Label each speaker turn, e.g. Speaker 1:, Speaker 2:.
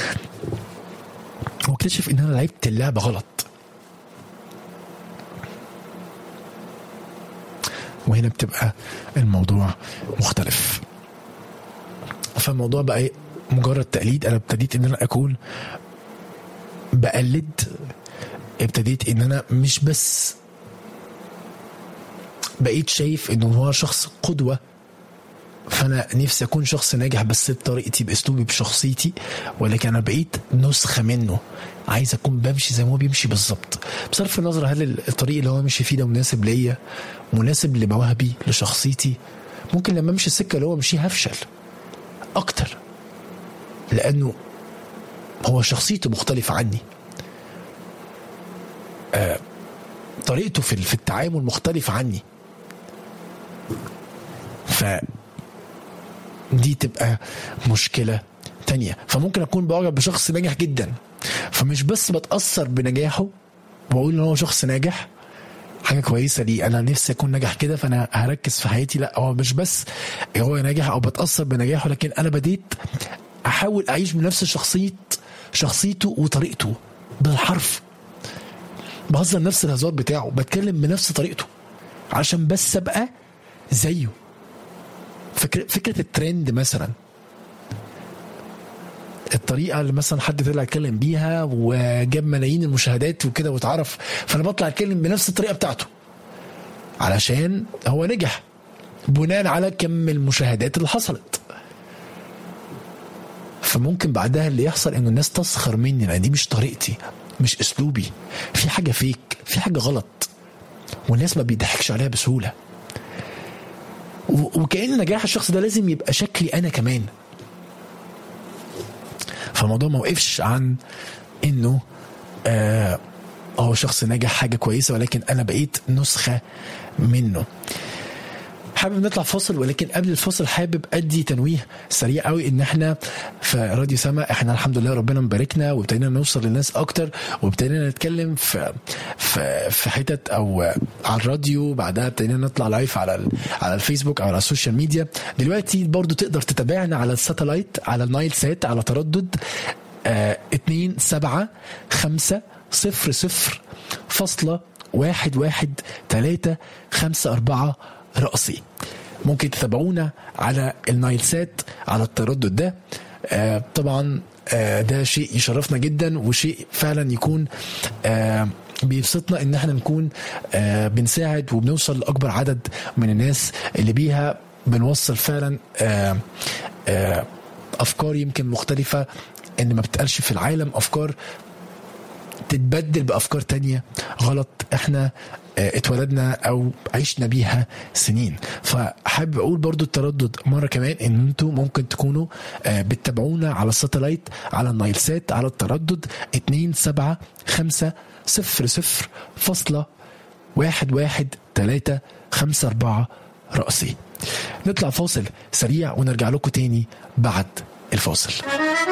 Speaker 1: واكتشف ان انا لعبت اللعبه غلط وهنا بتبقى الموضوع مختلف فالموضوع بقى إيه؟ مجرد تقليد انا ابتديت ان انا اكون بقلد ابتديت ان انا مش بس بقيت شايف انه هو شخص قدوه فانا نفسي اكون شخص ناجح بس بطريقتي باسلوبي بشخصيتي ولكن انا بقيت نسخه منه عايز اكون بمشي زي ما هو بيمشي بالظبط بصرف النظر هل الطريق اللي هو ماشي فيه ده مناسب ليا مناسب لمواهبي لشخصيتي ممكن لما امشي السكه اللي هو مشيها هفشل اكتر لانه هو شخصيته مختلفه عني آه طريقته في في التعامل مختلفه عني ف دي تبقى مشكله تانية فممكن اكون بعجب بشخص ناجح جدا فمش بس بتاثر بنجاحه واقول ان هو شخص ناجح حاجه كويسه لي انا نفسي اكون ناجح كده فانا هركز في حياتي لا هو مش بس هو ناجح او بتاثر بنجاحه لكن انا بديت احاول اعيش بنفس شخصيه شخصيته وطريقته بالحرف بهزر نفس الهزار بتاعه بتكلم بنفس طريقته عشان بس ابقى زيه فكرة, فكرة الترند مثلا الطريقة اللي مثلا حد طلع يتكلم بيها وجاب ملايين المشاهدات وكده واتعرف فأنا بطلع أتكلم بنفس الطريقة بتاعته علشان هو نجح بناء على كم المشاهدات اللي حصلت فممكن بعدها اللي يحصل انه الناس تسخر مني لان دي مش طريقتي مش اسلوبي في حاجه فيك في حاجه غلط والناس ما بيضحكش عليها بسهوله وكأن نجاح الشخص ده لازم يبقى شكلي أنا كمان فالموضوع ما وقفش عن إنه آه هو شخص ناجح حاجة كويسة ولكن أنا بقيت نسخة منه حابب نطلع فاصل ولكن قبل الفاصل حابب ادي تنويه سريع قوي ان احنا في راديو سما احنا الحمد لله ربنا مباركنا وابتدينا نوصل للناس اكتر وابتدينا نتكلم في في في حتت او على الراديو بعدها ابتدينا نطلع لايف على على الفيسبوك او على السوشيال ميديا دلوقتي برضو تقدر تتابعنا على الساتلايت على النايل سات على تردد اه اتنين سبعة خمسة صفر صفر فاصلة واحد واحد تلاتة خمسة أربعة رأسي ممكن تتابعونا على النايل سات على التردد ده آه طبعا آه ده شيء يشرفنا جدا وشيء فعلا يكون آه بيبسطنا ان احنا نكون آه بنساعد وبنوصل لاكبر عدد من الناس اللي بيها بنوصل فعلا آه آه افكار يمكن مختلفه ان ما بتقالش في العالم افكار تتبدل بافكار تانية غلط احنا اتولدنا او عشنا بيها سنين فحابب اقول برضو التردد مره كمان ان انتوا ممكن تكونوا بتتابعونا على الساتلايت على النايل سات على التردد 2 7 5 0 0 فاصلة واحد واحد تلاتة خمسة أربعة رأسي نطلع فاصل سريع ونرجع لكم تاني بعد الفاصل